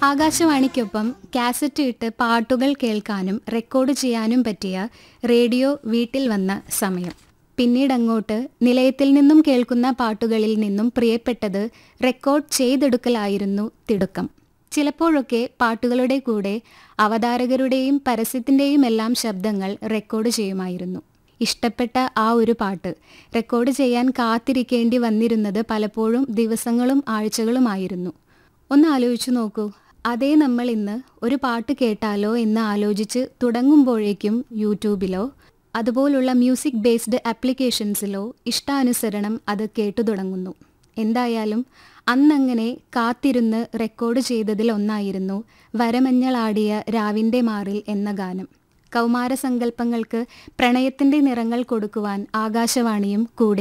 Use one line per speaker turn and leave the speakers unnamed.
ആകാശവാണിക്കൊപ്പം cassette ഇട്ട് പാട്ടുകൾ കേൾക്കാനും റെക്കോർഡ് ചെയ്യാനും പറ്റിയ റേഡിയോ വീട്ടിൽ വന്ന സമയം പിന്നീടങ്ങോട്ട് നിലയത്തിൽ നിന്നും കേൾക്കുന്ന പാട്ടുകളിൽ നിന്നും പ്രിയപ്പെട്ടത് റെക്കോർഡ് ചെയ്തെടുക്കലായിരുന്നു തിടുക്കം ചിലപ്പോഴൊക്കെ പാട്ടുകളുടെ കൂടെ അവതാരകരുടെയും പരസ്യത്തിൻ്റെയും എല്ലാം ശബ്ദങ്ങൾ റെക്കോർഡ് ചെയ്യുമായിരുന്നു ഇഷ്ടപ്പെട്ട ആ ഒരു പാട്ട് റെക്കോർഡ് ചെയ്യാൻ കാത്തിരിക്കേണ്ടി വന്നിരുന്നത് പലപ്പോഴും ദിവസങ്ങളും ആഴ്ചകളുമായിരുന്നു ഒന്ന് ആലോചിച്ചു നോക്കൂ അതേ നമ്മൾ ഇന്ന് ഒരു പാട്ട് കേട്ടാലോ എന്ന് ആലോചിച്ച് തുടങ്ങുമ്പോഴേക്കും യൂട്യൂബിലോ അതുപോലുള്ള മ്യൂസിക് ബേസ്ഡ് ആപ്ലിക്കേഷൻസിലോ ഇഷ്ടാനുസരണം അത് കേട്ടു തുടങ്ങുന്നു എന്തായാലും അന്നങ്ങനെ കാത്തിരുന്ന് റെക്കോർഡ് ചെയ്തതിൽ ഒന്നായിരുന്നു വരമഞ്ഞളാടിയ രാവിൻ്റെ മാറിൽ എന്ന ഗാനം കൗമാരസങ്കല്പങ്ങൾക്ക് പ്രണയത്തിന്റെ നിറങ്ങൾ കൊടുക്കുവാൻ ആകാശവാണിയും കൂടെ